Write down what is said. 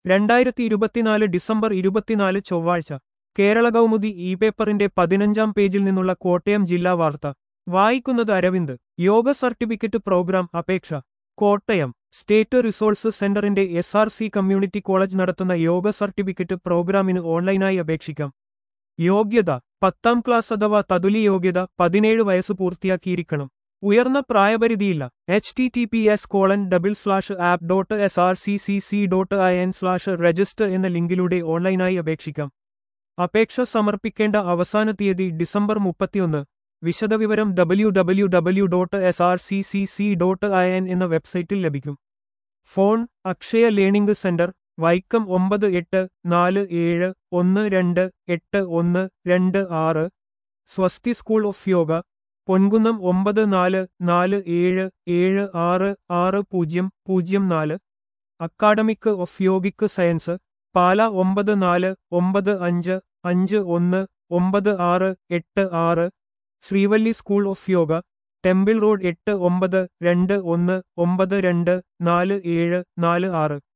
രണ്ടായിരത്തി ഇരുപത്തിനാല് ഡിസംബർ ഇരുപത്തിനാല് ചൊവ്വാഴ്ച കേരള കൗമുദി ഇ പേപ്പറിന്റെ പതിനഞ്ചാം പേജിൽ നിന്നുള്ള കോട്ടയം ജില്ലാ വാർത്ത വായിക്കുന്നത് അരവിന്ദ് യോഗ സർട്ടിഫിക്കറ്റ് പ്രോഗ്രാം അപേക്ഷ കോട്ടയം സ്റ്റേറ്റ് റിസോഴ്സ് സെന്ററിന്റെ S R C community college നടത്തുന്ന യോഗ സർട്ടിഫിക്കറ്റ് പ്രോഗ്രാമിന് ഓൺലൈനായി അപേക്ഷിക്കാം യോഗ്യത പത്താം ക്ലാസ് അഥവാ തതുലി യോഗ്യത പതിനേഴ് വയസ്സ് പൂർത്തിയാക്കിയിരിക്കണം ഉയർന്ന പ്രായപരിധിയില്ല H T T P S colon double slash app dot S R C C C dot I N slash register എന്ന ലിങ്കിലൂടെ ഓൺലൈനായി അപേക്ഷിക്കാം അപേക്ഷ സമർപ്പിക്കേണ്ട അവസാന തീയതി ഡിസംബർ മുപ്പത്തിയൊന്ന് വിശദവിവരം W W W dot S R C C C dot I N എന്ന വെബ്സൈറ്റിൽ ലഭിക്കും phone Akshaya learning centre Vaikom ഒമ്പത് എട്ട് നാല് ഏഴ് ഒന്ന് രണ്ട് എട്ട് ഒന്ന് രണ്ട് ആറ് സ്വസ്തി സ്കൂൾ ഓഫ് യോഗ പൊൻകുന്നം ഒമ്പത് നാല് നാല് ഏഴ് ഏഴ് ആറ് ആറ് പൂജ്യം പൂജ്യം നാല് academic of yogic science Pala ഒമ്പത് നാല് ഒമ്പത് അഞ്ച് അഞ്ച് ഒന്ന് ഒമ്പത് ആറ് എട്ട് ആറ് Srivalli school of yoga temple road എട്ട് ഒമ്പത് രണ്ട് ഒന്ന് ഒമ്പത് രണ്ട് നാല് ഏഴ് നാല് ആറ്